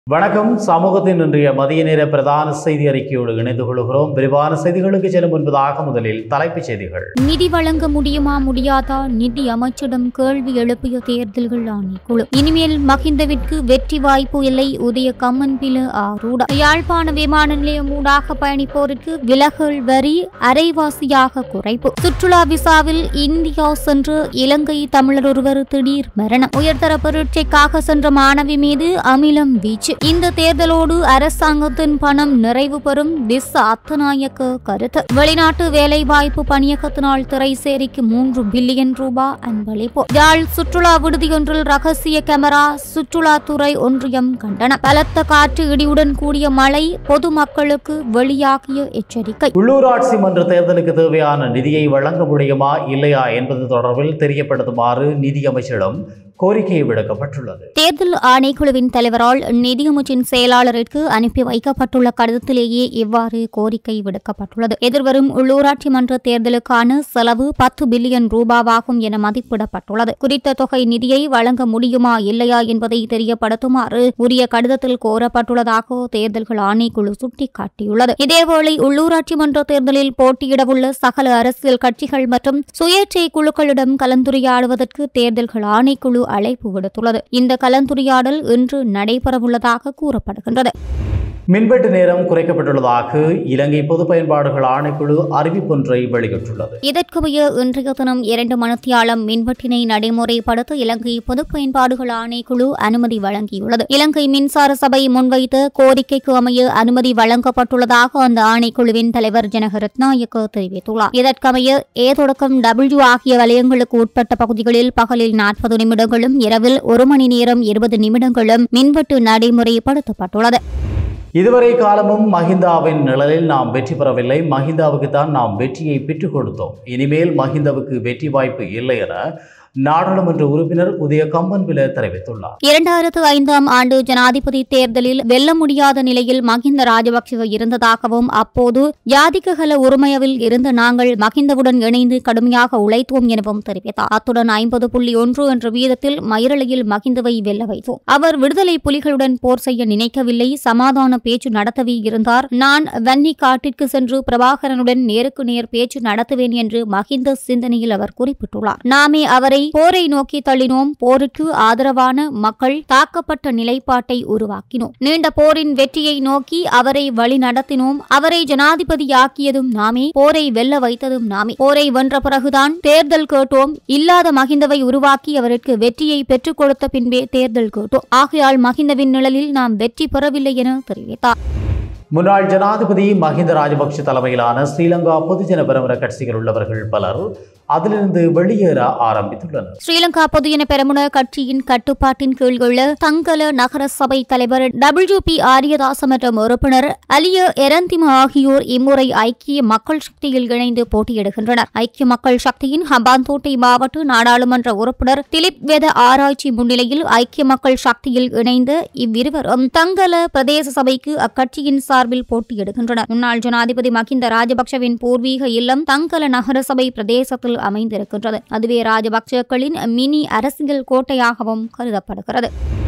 வணக்கம் சமூகத்தின் இன்றைய மதிய நேர பிரதான செய்தி அறிக்கையோடு இணைந்து கொள்கிறோம் விரிவான செய்திகளுக்கு செல்லும் முன்பதாக முதலில் தலைப்புச் செய்திகள் நிதி வழங்க முடியுமா முடியாதா நிதி அமைச்சிடம் கேள்வி எழுப்பிய தேர்தல்கள் ஆணைக்குழு இனிமேல் மகிந்தவிற்கு வெற்றி வாய்ப்பு இல்லை உதய கம்மன்பில ஆரூட யாழ்ப்பாண விமான நிலையம் ஊடாக பயணிப்போருக்கு விலகல் வரி அரைவாசியாக குறைப்பு சுற்றுலா விசாவில் இந்தியா சென்று இலங்கை தமிழர் ஒருவர் திடீர் மரணம் உயர்தர பரீட்சைக்காக சென்ற மாணவி மீது அமிலம் வீச்சு இந்த தேர்தலோடு அரசாங்கத்தின் பணம் நிறைவு பெறும் திஸ் அத்தநாயக்க கருத்து வெளிநாட்டு வேலைவாய்ப்பு பணியகத்தினால் திரைசேரிக்கு மூன்று பில்லியன் ரூபாய் அன்பளிப்பு யாழ் சுற்றுலா விடுதியொன்றில் ரகசிய கேமரா சுற்றுலாத்துறை ஒன்றியம் கண்டனம் பலத்த காற்று இடியுடன் கூடிய மழை பொதுமக்களுக்கு வெளியாகிய எச்சரிக்கை உள்ளூராட்சி மன்ற தேர்தலுக்கு தேவையான நிதியை வழங்க முடியுமா இல்லையா என்பது தொடர்பில் தெரியப்படுத்துமாறு நிதியமைச்சரிடம் கோரிக்கை விடுக்கப்பட்டுள்ளது தேர்தல் ஆணைக்குழுவின் தலைவரால் நிதியமைச்சின் செயலாளருக்கு அனுப்பி வைக்கப்பட்டுள்ள கடிதத்திலேயே இவ்வாறு கோரிக்கை விடுக்கப்பட்டுள்ளது எதிர்வரும் உள்ளூராட்சி மன்ற தேர்தலுக்கான செலவு பத்து பில்லியன் ரூபாவாகும் என மதிப்பிடப்பட்டுள்ளது குறித்த தொகை நிதியை வழங்க முடியுமா இல்லையா என்பதை தெரியப்படுத்துமாறு உரிய கடிதத்தில் கோரப்பட்டுள்ளதாக தேர்தல்கள் ஆணைக்குழு சுட்டிக்காட்டியுள்ளது இதேவேளை உள்ளூராட்சி மன்ற தேர்தலில் போட்டியிடவுள்ள சகல அரசியல் கட்சிகள் மற்றும் சுயேட்சை குழுக்களிடம் கலந்துரையாடுவதற்கு தேர்தல்கள் ஆணைக்குழு அழைப்பு விடுத்துள்ளது இந்த கலந்துரையாடல் இன்று நடைபெறவுள்ளதாக கூறப்படுகின்றது மின்வெட்டு நேரம் குறைக்கப்பட்டுள்ளதாக இலங்கை பொது பயன்பாடுகள் ஆணைக்குழு அறிவிப்பொன்றை வெளியிட்டுள்ளது இதற்குமைய இன்றைய தினம் இரண்டு மணித்தியாலம் மின்வெட்டினை நடைமுறைப்படுத்த இலங்கை பொது பயன்பாடுகள் ஆணைக்குழு அனுமதி வழங்கியுள்ளது இலங்கை மின்சார சபை முன்வைத்த கோரிக்கைக்கு அமைய அனுமதி வழங்கப்பட்டுள்ளதாக அந்த ஆணைக்குழுவின் தலைவர் ஜனக ரத்நாயக்க தெரிவித்துள்ளார் இதற்கமைய ஏ தொடக்கம் டபிள்யூ ஆகிய வலயங்களுக்கு உட்பட்ட பகுதிகளில் பகலில் நாற்பது நிமிடங்களும் இரவில் ஒரு மணி நேரம் இருபது நிமிடங்களும் மின்வெட்டு நடைமுறைப்படுத்தப்பட்டுள்ளது இதுவரை காலமும் மஹிந்தாவின் நிழலில் நாம் வெற்றி பெறவில்லை மஹிந்தாவுக்கு தான் நாம் வெற்றியை பெற்றுக் கொடுத்தோம் இனிமேல் மஹிந்தாவுக்கு வெற்றி வாய்ப்பு இல்லை என நாடாளுமன்ற உறுப்பினர் உதய கம்பன்பில தெரிவித்துள்ளார் இரண்டாயிரத்து ஐந்தாம் ஆண்டு ஜனாதிபதி தேர்தலில் வெல்ல முடியாத நிலையில் மகிந்த ராஜபக்சே இருந்ததாகவும் அப்போது யாதிககல உரிமையவில் இருந்த நாங்கள் மகிந்தவுடன் இணைந்து கடுமையாக உழைத்தோம் எனவும் தெரிவித்தார் அத்துடன் ஐம்பது புள்ளி ஒன்று என்ற வீதத்தில் மயிரலையில் மகிந்தவை வெல்ல வைத்தோம் அவர் விடுதலை புலிகளுடன் போர் செய்ய நினைக்கவில்லை சமாதான பேச்சு நடத்தவே இருந்தார் நான் வன்னி காட்டிற்கு சென்று பிரபாகரனுடன் நேருக்கு நேர் பேச்சு நடத்துவேன் என்று மகிந்த சிந்தனையில் அவர் குறிப்பிட்டுள்ளார் நாமே அவரை போரை நோக்கி தள்ளினோம் போருக்கு ஆதரவான மக்கள் தாக்கப்பட்ட நிலைப்பாட்டை உருவாக்கினோம் நீண்ட போரின் வெற்றியை நோக்கி அவரை வழி நடத்தினோம் அவரை ஜனாதிபதியாக்கியதும் நாமே போரை வெல்ல வைத்ததும் நாமே போரை வென்ற பிறகுதான் தேர்தல் கேட்டோம் இல்லாத மகிந்தவை உருவாக்கி அவருக்கு வெற்றியை பெற்றுக் கொடுத்த பின்பே தேர்தல் கேட்டோம் ஆகையால் மகிந்தவின் நிழலில் நாம் வெற்றி பெறவில்லை என தெரிவித்தார் முன்னாள் ஜனாதிபதி மஹிந்த ராஜபக்ஷ தலைமையிலான ஸ்ரீலங்கா பொதுஜன பெரமுன கட்சிகள் உள்ளவர்கள் பலர் அதிலிருந்து வெளியேற ஆரம்பித்துள்ளனர் ஸ்ரீலங்கா பொதுஜன பெரமுன கட்சியின் கட்டுப்பாட்டின் கீழ் உள்ள தங்கல நகர சபை தலைவர் டபிள்யூ பி ஆரியதாச மற்றும் உறுப்பினர் அலிய எரந்திம ஆகியோர் இம்முறை ஐக்கிய மக்கள் சக்தியில் இணைந்து போட்டியிடுகின்றனர் ஐக்கிய மக்கள் சக்தியின் ஹம்பாந்தோட்டை மாவட்ட நாடாளுமன்ற உறுப்பினர் திலிப் வேத ஆராய்ச்சி முன்னிலையில் ஐக்கிய மக்கள் சக்தியில் இணைந்த இவ்விருவரும் தங்கல பிரதேச சபைக்கு அக்கட்சியின் சார்பில் போட்டியிடுகின்றனர் முன்னாள் ஜனாதிபதி மகிந்த ராஜபக்சவின் பூர்வீக இல்லம் தங்கல நகர சபை பிரதேசத்தில் அமைந்திருக்கின்றது அதுவே ராஜபக்சக்களின் மினி அரசியல் கோட்டையாகவும் கருதப்படுகிறது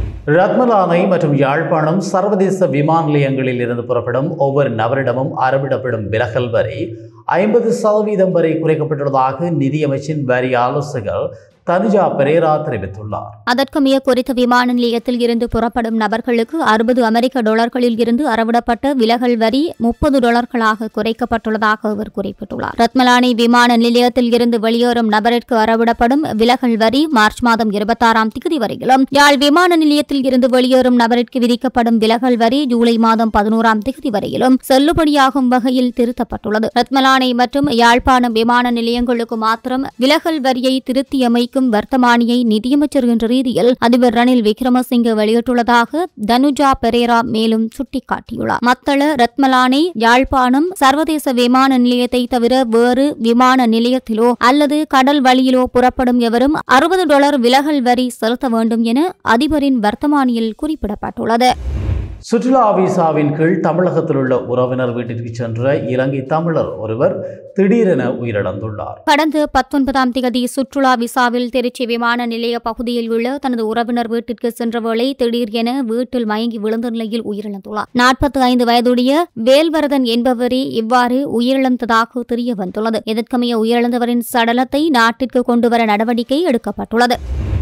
ரத்மலானை மற்றும் யாழ்ப்பாணம் சர்வதேச விமான நிலையங்களில் இருந்து புறப்படும் ஒவ்வொரு நபரிடமும் அறவிடப்படும் விலகல் வரி ஐம்பது சதவீதம் வரை குறைக்கப்பட்டுள்ளதாக நிதியமைச்சின் வரி ஆலோசகர் தனுஜா பெரேரா தெரிவித்துள்ளார் அதற்குமைய குறித்த விமான நிலையத்தில் இருந்து புறப்படும் நபர்களுக்கு அறுபது அமெரிக்க டாலர்களில் இருந்து அறவிடப்பட்ட விலகல் வரி முப்பது டாலர்களாக குறைக்கப்பட்டுள்ளதாக அவர் குறிப்பிட்டுள்ளார் ரத்மலானி விமான நிலையத்தில் இருந்து வெளியேறும் நபருக்கு அறவிடப்படும் விலகல் வரி மார்ச் மாதம் இருபத்தாறாம் தேதி வரையிலும் யாழ் விமான நிலையத்தில் இருந்து வெளியேறும் நபருக்கு விதிக்கப்படும் விலகல் வரி ஜூலை மாதம் பதினோராம் தேதி வரையிலும் செல்லுபடியாகும் வகையில் திருத்தப்பட்டுள்ளது ரத்மலானை மற்றும் யாழ்ப்பாணம் விமான நிலையங்களுக்கு மாத்திரம் விலகல் வரியை திருத்தியமைக்கும் வர்த்தமானியை நிதியமைச்சர் என்ற ரீதியில் அதிபர் ரணில் விக்ரமசிங்கே வெளியிட்டுள்ளதாக தனுஜா பெரேரா மேலும் சுட்டிக்காட்டியுள்ளார் மத்தள ரத்மலானை யாழ்ப்பாணம் சர்வதேச விமான நிலையத்தை தவிர வேறு விமான நிலையத்திலோ அல்லது கடல் வழியிலோ புறப்படும் எவரும் அறுபது டாலர் விலகல் வரி செலுத்த வேண்டும் என அதிபரின் வர்த்தமானியில் குறிப்பிடப்பட்டுள்ளது சுற்றுலா விசாவின் கீழ் தமிழகத்தில் உள்ள உறவினர் வீட்டிற்கு சென்ற இலங்கை தமிழர் ஒருவர் திடீரென உயிரிழந்துள்ளார் கடந்த பத்தொன்பதாம் தேதி சுற்றுலா விசாவில் திருச்சி விமான நிலைய பகுதியில் உள்ள தனது உறவினர் வீட்டிற்கு சென்ற வேளை திடீர் என வீட்டில் மயங்கி விழுந்த நிலையில் உயிரிழந்துள்ளார் நாற்பத்தி ஐந்து வயதுடைய வேல்வரதன் என்பவரே இவ்வாறு உயிரிழந்ததாக தெரிய வந்துள்ளது இதற்கமைய உயிரிழந்தவரின் சடலத்தை நாட்டிற்கு கொண்டுவர நடவடிக்கை எடுக்கப்பட்டுள்ளது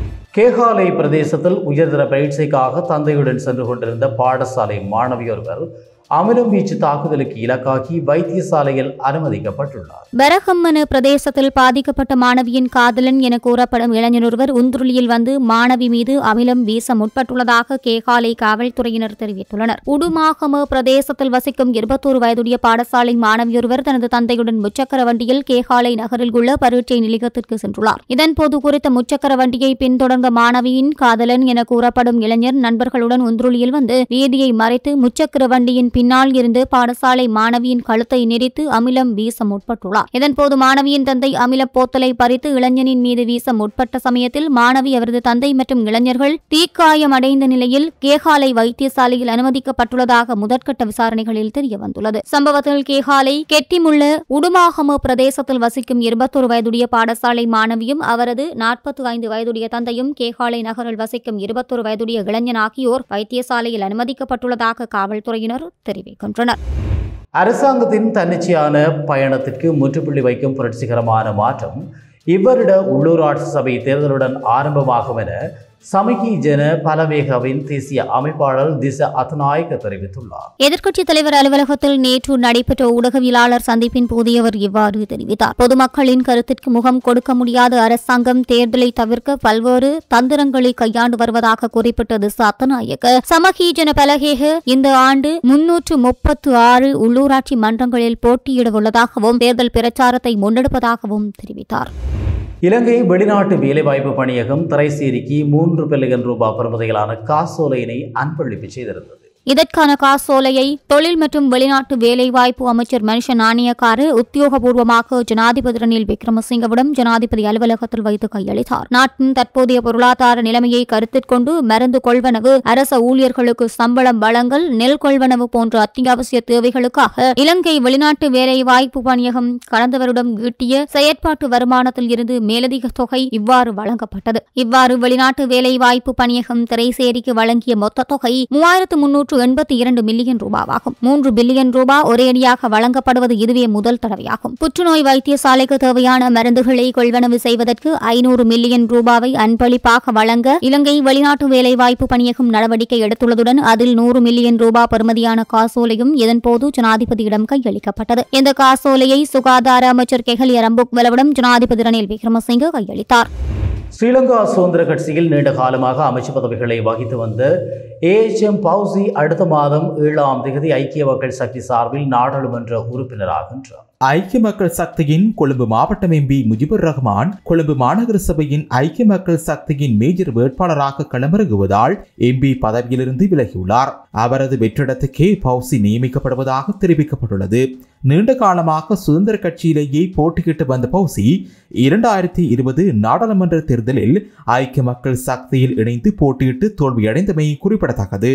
கேகாலை பிரதேசத்தில் உயர்தர பயிற்சிக்காக தந்தையுடன் சென்று கொண்டிருந்த பாடசாலை மாணவி ஒருவர் அமிலம் வீச்சு தாக்குதலுக்கு இலக்காகி வைத்தியசாலையில் அனுமதிக்கப்பட்டுள்ளார் பெரகம்மன பிரதேசத்தில் பாதிக்கப்பட்ட மாணவியின் காதலன் என கூறப்படும் இளைஞர் ஒருவர் உந்துருளியில் வந்து மாணவி மீது அமிலம் வீச முற்பட்டுள்ளதாக கேகாலை காவல்துறையினர் தெரிவித்துள்ளனர் உடுமாகம பிரதேசத்தில் வசிக்கும் இருபத்தோரு வயதுடைய பாடசாலை மாணவியொருவர் தனது தந்தையுடன் முச்சக்கர வண்டியில் கேகாலை நகரில் உள்ள பரீட்சை நிலையத்திற்கு சென்றுள்ளார் இதன்போது குறித்த முச்சக்கர வண்டியை பின்தொடர்ந்த மாணவியின் காதலன் என கூறப்படும் இளைஞர் நண்பர்களுடன் உந்துருளியில் வந்து வீதியை மறைத்து முச்சக்கர வண்டியின் பின்னால் இருந்து பாடசாலை மாணவியின் கழுத்தை நெரித்து அமிலம் வீச முற்பட்டுள்ளார் இதன்போது மாணவியின் தந்தை அமில போத்தலை பறித்து இளைஞனின் மீது வீச முற்பட்ட சமயத்தில் மாணவி அவரது தந்தை மற்றும் இளைஞர்கள் தீக்காயம் அடைந்த நிலையில் கேகாலை வைத்தியசாலையில் அனுமதிக்கப்பட்டுள்ளதாக முதற்கட்ட விசாரணைகளில் தெரியவந்துள்ளது சம்பவத்தில் கேகாலை கெட்டிமுள்ள உடுமாகம பிரதேசத்தில் வசிக்கும் இருபத்தொரு வயதுடைய பாடசாலை மாணவியும் அவரது நாற்பத்தி ஐந்து வயதுடைய தந்தையும் கேகாலை நகரில் வசிக்கும் இருபத்தொரு வயதுடைய இளைஞன் ஆகியோர் வைத்தியசாலையில் அனுமதிக்கப்பட்டுள்ளதாக காவல்துறையினர் தெரிவிக்கின்றனர் அரசாங்கத்தின் தன்னிச்சையான பயணத்திற்கு முற்றுப்புள்ளி வைக்கும் புரட்சிகரமான மாற்றம் இவ்வருட உள்ளூராட்சி சபை தேர்தலுடன் ஆரம்பமாகும் என சமிகி ஜன பலவேகவின் தேசிய அமைப்பாளர் திச அத்நாயக்க தெரிவித்துள்ளார் எதிர்க்கட்சித் தலைவர் அலுவலகத்தில் நேற்று நடைபெற்ற ஊடகவியலாளர் சந்திப்பின் போது அவர் இவ்வாறு தெரிவித்தார் பொதுமக்களின் கருத்திற்கு முகம் கொடுக்க முடியாத அரசாங்கம் தேர்தலை தவிர்க்க பல்வேறு தந்திரங்களை கையாண்டு வருவதாக குறிப்பிட்ட திச அத்தநாயக்க சமகீஜன பலகேக இந்த ஆண்டு முன்னூற்று முப்பத்து ஆறு உள்ளூராட்சி மன்றங்களில் போட்டியிட உள்ளதாகவும் தேர்தல் பிரச்சாரத்தை முன்னெடுப்பதாகவும் தெரிவித்தார் இலங்கை வெளிநாட்டு வேலைவாய்ப்பு பணியகம் திரைசேரிக்கு மூன்று பில்லியன் ரூபாய் பெறுமதியிலான காசோலையினை அன்பளிப்பு செய்திருந்தது இதற்கான காசோலையை தொழில் மற்றும் வெளிநாட்டு வேலைவாய்ப்பு அமைச்சர் மனுஷ நாணயக்காரு உத்தியோகபூர்வமாக ஜனாதிபதி ரணில் விக்ரமசிங்கவிடம் ஜனாதிபதி அலுவலகத்தில் வைத்து கையளித்தார் நாட்டின் தற்போதைய பொருளாதார நிலைமையை கருத்தில் கொண்டு மருந்து கொள்வனவு அரச ஊழியர்களுக்கு சம்பளம் வழங்கல் நெல் கொள்வனவு போன்ற அத்தியாவசிய தேவைகளுக்காக இலங்கை வெளிநாட்டு வேலைவாய்ப்பு பணியகம் கடந்த வருடம் ஈட்டிய செயற்பாட்டு வருமானத்தில் இருந்து மேலதிக தொகை இவ்வாறு வழங்கப்பட்டது இவ்வாறு வெளிநாட்டு வேலைவாய்ப்பு பணியகம் திரைசேரிக்கு வழங்கிய மொத்த தொகை மூவாயிரத்து முன்னூற்று எண்பத்தி இரண்டு மில்லியன் ரூபாவாகும் மூன்று பில்லியன் ரூபாய் ஒரேடியாக வழங்கப்படுவது இதுவே முதல் தடவையாகும் புற்றுநோய் வைத்தியசாலைக்கு தேவையான மருந்துகளை கொள்வனவு செய்வதற்கு ஐநூறு மில்லியன் ரூபாவை அன்பளிப்பாக வழங்க இலங்கை வெளிநாட்டு வேலைவாய்ப்பு பணியகம் நடவடிக்கை எடுத்துள்ளதுடன் அதில் நூறு மில்லியன் ரூபாய் பெறுமதியான காசோலையும் இதன்போது ஜனாதிபதியிடம் கையளிக்கப்பட்டது இந்த காசோலையை சுகாதார அமைச்சர் கெஹலிய ரம்புக்வலவிடம் ஜனாதிபதி ரணில் விக்ரமசிங்கே கையளித்தார் ஸ்ரீலங்கா சுதந்திர கட்சியில் நீண்ட காலமாக அமைச்சு பதவிகளை வகித்து வந்த ஏஎச்எம் பவுசி அடுத்த மாதம் ஏழாம் தேதி ஐக்கிய மக்கள் சக்தி சார்பில் நாடாளுமன்ற உறுப்பினராகின்றார் ஐக்கிய மக்கள் சக்தியின் கொழும்பு மாவட்டம் எம்பி முஜிபுர் ரஹ்மான் கொழும்பு மாநகர சபையின் ஐக்கிய மக்கள் சக்தியின் மேஜர் வேட்பாளராக களமிறங்குவதால் எம்பி பதவியிலிருந்து விலகியுள்ளார் அவரது வெற்றிடத்துக்கே பவுசி நியமிக்கப்படுவதாக தெரிவிக்கப்பட்டுள்ளது நீண்ட காலமாக சுதந்திர கட்சியிலேயே போட்டியிட்டு வந்த பவுசி இரண்டாயிரத்தி இருபது நாடாளுமன்ற தேர்தலில் ஐக்கிய மக்கள் சக்தியில் இணைந்து போட்டியிட்டு தோல்வியடைந்தமை குறிப்பிடத்தக்கது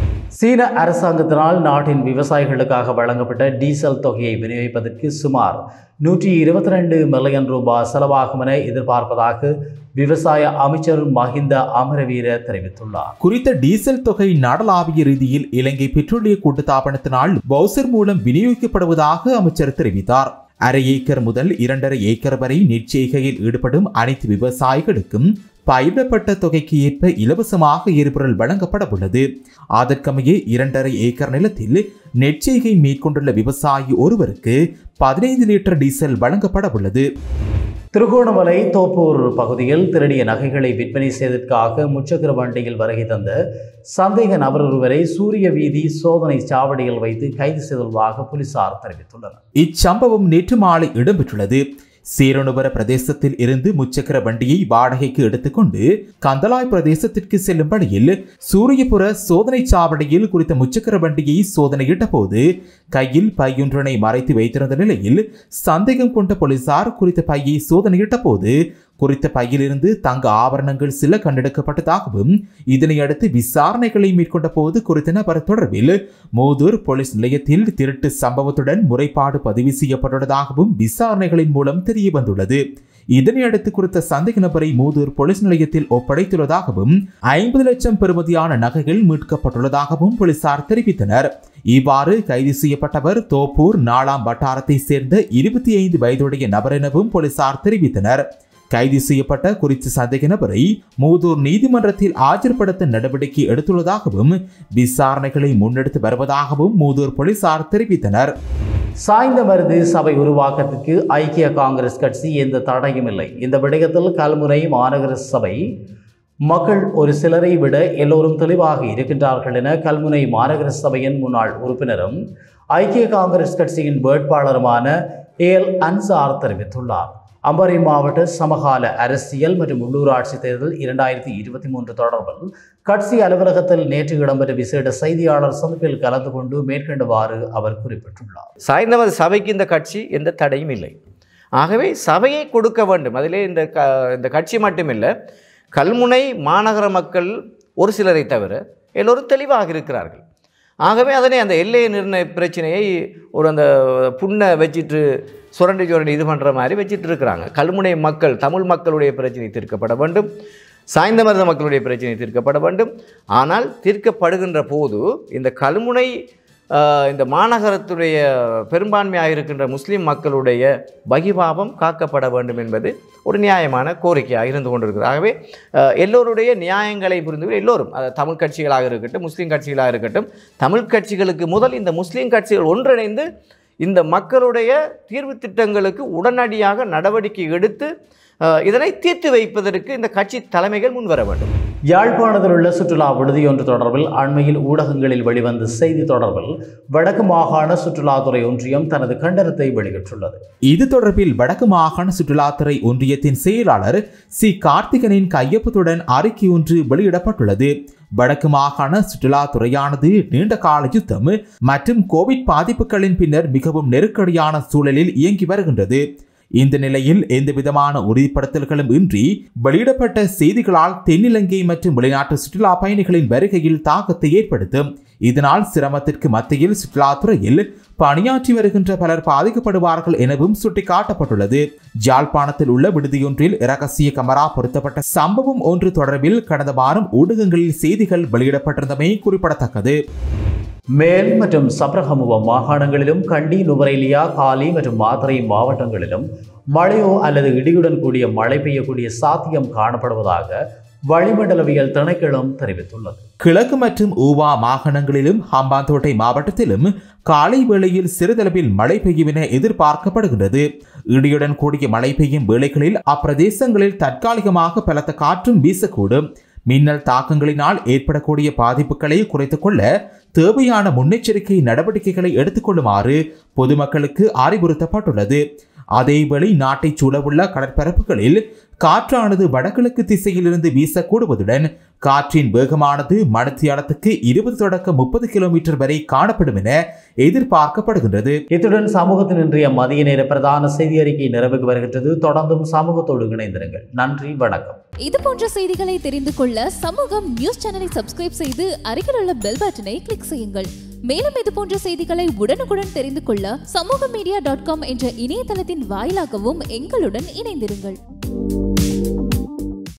சீன அரசாங்கத்தினால் நாட்டின் விவசாயிகளுக்காக வழங்கப்பட்ட டீசல் தொகையை விநியோகிப்பதற்கு சுமார் நூற்றி இருபத்தி ரெண்டு மில்லியன் ரூபாய் செலவாகும் என எதிர்பார்ப்பதாக விவசாய அமைச்சர் மஹிந்த அமரவீர தெரிவித்துள்ளார் குறித்த டீசல் தொகை நாடளாவிய ரீதியில் இலங்கை பெட்ரோலிய கூட்டுத்தாபனத்தினால் பவுசர் மூலம் விநியோகிக்கப்படுவதாக அமைச்சர் தெரிவித்தார் அரை ஏக்கர் முதல் இரண்டரை ஏக்கர் வரை நெற்செய்கையில் ஈடுபடும் அனைத்து விவசாயிகளுக்கும் பயிரிடப்பட்ட தொகைக்கு ஏற்ப இலவசமாக எரிபொருள் வழங்கப்பட உள்ளது அதற்கமைய இரண்டரை ஏக்கர் நிலத்தில் நெற்செய்கை மேற்கொண்டுள்ள விவசாயி ஒருவருக்கு பதினைந்து லிட்டர் டீசல் வழங்கப்பட உள்ளது திருகோணமலை தோப்பூர் பகுதியில் திருடிய நகைகளை விற்பனை செய்வதற்காக முச்சக்கர வண்டியில் வருகை தந்த சந்தேக நபர் ஒருவரை சூரிய வீதி சோதனை சாவடியில் வைத்து கைது செய்துள்ளதாக போலீசார் தெரிவித்துள்ளனர் இச்சம்பவம் நேற்று மாலை இடம்பெற்றுள்ளது சேரனுவர பிரதேசத்தில் இருந்து முச்சக்கர வண்டியை வாடகைக்கு எடுத்துக்கொண்டு கந்தலாய் பிரதேசத்திற்கு செல்லும் வழியில் சூரியபுர சோதனை சாவடியில் குறித்த முச்சக்கர வண்டியை சோதனையிட்ட போது கையில் பையொன்றனை மறைத்து வைத்திருந்த நிலையில் சந்தேகம் கொண்ட போலீசார் குறித்த பையை சோதனையிட்ட போது குறித்த பையிலிருந்து தங்க ஆபரணங்கள் சில கண்டெடுக்கப்பட்டதாகவும் இதனை அடுத்து விசாரணைகளை மேற்கொண்ட போது குறித்த நபர் தொடர்பில் மூதூர் போலீஸ் நிலையத்தில் திருட்டு சம்பவத்துடன் முறைப்பாடு பதிவு செய்யப்பட்டுள்ளதாகவும் விசாரணைகளின் மூலம் தெரிய வந்துள்ளது இதனை அடுத்து குறித்த சந்தேக நபரை மூதூர் போலீஸ் நிலையத்தில் ஒப்படைத்துள்ளதாகவும் ஐம்பது லட்சம் பெறுமதியான நகைகள் மீட்கப்பட்டுள்ளதாகவும் போலீசார் தெரிவித்தனர் இவ்வாறு கைது செய்யப்பட்டவர் தோப்பூர் நாலாம் வட்டாரத்தை சேர்ந்த இருபத்தி ஐந்து வயதுடைய நபர் எனவும் போலீசார் தெரிவித்தனர் கைது செய்யப்பட்ட குறித்த சந்தேக நபரை மூதூர் நீதிமன்றத்தில் ஆஜர்படுத்த நடவடிக்கை எடுத்துள்ளதாகவும் விசாரணைகளை முன்னெடுத்து வருவதாகவும் மூதூர் போலீசார் தெரிவித்தனர் சாய்ந்த மருது சபை உருவாக்கத்துக்கு ஐக்கிய காங்கிரஸ் கட்சி எந்த தடையும் இல்லை இந்த விடயத்தில் கல்முனை மாநகர சபை மக்கள் ஒரு சிலரை விட எல்லோரும் தெளிவாக இருக்கின்றார்கள் என கல்முனை மாநகர சபையின் முன்னாள் உறுப்பினரும் ஐக்கிய காங்கிரஸ் கட்சியின் வேட்பாளருமான ஏல் அன்சார் தெரிவித்துள்ளார் அம்பாறை மாவட்ட சமகால அரசியல் மற்றும் உள்ளூராட்சி தேர்தல் இரண்டாயிரத்தி இருபத்தி மூன்று தொடர்பில் கட்சி அலுவலகத்தில் நேற்று இடம்பெற்ற விசேட செய்தியாளர் சந்திப்பில் கலந்து கொண்டு மேற்கண்டவாறு அவர் குறிப்பிட்டுள்ளார் சாய்ந்தமது சபைக்கு இந்த கட்சி எந்த தடையும் இல்லை ஆகவே சபையை கொடுக்க வேண்டும் அதிலே இந்த க இந்த கட்சி மட்டுமில்லை கல்முனை மாநகர மக்கள் ஒரு சிலரை தவிர எல்லோரும் தெளிவாக இருக்கிறார்கள் ஆகவே அதனை அந்த எல்லை நிர்ணய பிரச்சனையை ஒரு அந்த புண்ணை வச்சிட்டு சுரண்டி சுரண்டி இது பண்ணுற மாதிரி வச்சிட்டு இருக்கிறாங்க கல்முனை மக்கள் தமிழ் மக்களுடைய பிரச்சனை தீர்க்கப்பட வேண்டும் சாய்ந்த மருத மக்களுடைய பிரச்சனை தீர்க்கப்பட வேண்டும் ஆனால் தீர்க்கப்படுகின்ற போது இந்த கல்முனை ஆஹ், இந்த மாநகரத்துடைய பெரும்பான்மையாக இருக்கின்ற முஸ்லீம் மக்களுடைய பகிபாவம் காக்கப்பட வேண்டும் என்பது ஒரு நியாயமான கோரிக்கையாக இருந்து கொண்டிருக்கிறது ஆகவே ஆஹ், எல்லோருடைய நியாயங்களை புரிந்து எல்லோரும் அது தமிழ் கட்சிகளாக இருக்கட்டும் முஸ்லீம் கட்சிகளாக இருக்கட்டும் தமிழ் கட்சிகளுக்கு முதல் இந்த முஸ்லீம் கட்சிகள் ஒன்றிணைந்து இந்த மக்களுடைய தீர்வு திட்டங்களுக்கு உடனடியாக நடவடிக்கை எடுத்து ஆஹ், இதனை தீர்த்து வைப்பதற்கு இந்த கட்சி தலைமைகள் முன்வர வேண்டும் யாழ்ப்பாணத்தில் உள்ள சுற்றுலா விடுதியொன்று தொடர்பில் அண்மையில் ஊடகங்களில் வெளிவந்த செய்தி தொடர்பில் வடக்கு மாகாண சுற்றுலாத்துறை ஒன்றியம் தனது கண்டனத்தை வெளியிட்டுள்ளது இது தொடர்பில் வடக்கு மாகாண சுற்றுலாத்துறை ஒன்றியத்தின் செயலாளர் சி கார்த்திகனின் கையொப்பத்துடன் அறிக்கை ஒன்று வெளியிடப்பட்டுள்ளது வடக்கு மாகாண சுற்றுலாத்துறையானது நீண்ட கால யுத்தம் மற்றும் கோவிட் பாதிப்புகளின் பின்னர் மிகவும் நெருக்கடியான சூழலில் இயங்கி வருகின்றது இந்த நிலையில் எந்தவிதமான உறுதிப்படுத்தல்களும் இன்றி வெளியிடப்பட்ட செய்திகளால் தென்னிலங்கை மற்றும் வெளிநாட்டு சுற்றுலா பயணிகளின் வருகையில் தாக்கத்தை ஏற்படுத்தும் இதனால் சிரமத்திற்கு மத்தியில் சுற்றுலாத்துறையில் பணியாற்றி வருகின்ற பலர் பாதிக்கப்படுவார்கள் எனவும் சுட்டிக்காட்டப்பட்டுள்ளது ஜாழ்ப்பாணத்தில் உள்ள விடுதியொன்றில் இரகசிய கமரா பொருத்தப்பட்ட சம்பவம் ஒன்று தொடர்பில் கடந்த வாரம் ஊடகங்களில் செய்திகள் வெளியிடப்பட்டிருந்தமை குறிப்பிடத்தக்கது மேல் மற்றும் சப்ரகமுவ மாகாணங்களிலும் கண்டி நுவரெலியா காலி மற்றும் மாத்தறை மாவட்டங்களிலும் மழையோ அல்லது இடியுடன் கூடிய மழை பெய்யக்கூடிய சாத்தியம் காணப்படுவதாக வளிமண்டலவியல் திணைக்களம் தெரிவித்துள்ளது கிழக்கு மற்றும் ஊவா மாகாணங்களிலும் ஹம்பாந்தோட்டை மாவட்டத்திலும் காலை வேளையில் சிறிதளவில் மழை பெய்யும் என எதிர்பார்க்கப்படுகின்றது இடியுடன் கூடிய மழை பெய்யும் வேளைகளில் அப்பிரதேசங்களில் தற்காலிகமாக பலத்த காற்றும் வீசக்கூடும் மின்னல் தாக்கங்களினால் ஏற்படக்கூடிய பாதிப்புகளை குறைத்துக் கொள்ள தேவையான முன்னெச்சரிக்கை நடவடிக்கைகளை எடுத்துக்கொள்ளுமாறு பொதுமக்களுக்கு அறிவுறுத்தப்பட்டுள்ளது அதேவேளை நாட்டைச் சூழவுள்ள கடற்பரப்புகளில் காற்றானது வடகிழக்கு திசையிலிருந்து வீசக்கூடுவதுடன் காற்றின் வேகமானது மணித்தியாலத்துக்கு இருபது தொடக்க முப்பது கிலோமீட்டர் வரை காணப்படும் என எதிர்பார்க்கப்படுகின்றது இத்துடன் சமூகத்தின் இன்றைய மதிய நேர பிரதான செய்தி அறிக்கை நிறைவுக்கு வருகின்றது தொடர்ந்தும் சமூகத்தோடு இணைந்திருங்கள் நன்றி வணக்கம் இது போன்ற செய்திகளை தெரிந்து கொள்ள சமூகம் நியூஸ் சேனலை சப்ஸ்கிரைப் செய்து அருகில் உள்ள பெல் பட்டனை கிளிக் செய்யுங்கள் மேலும் இது போன்ற செய்திகளை உடனுக்குடன் தெரிந்து கொள்ள சமூக மீடியா டாட் காம் என்ற இணையதளத்தின் வாயிலாகவும் எங்களுடன் இணைந்திருங்கள்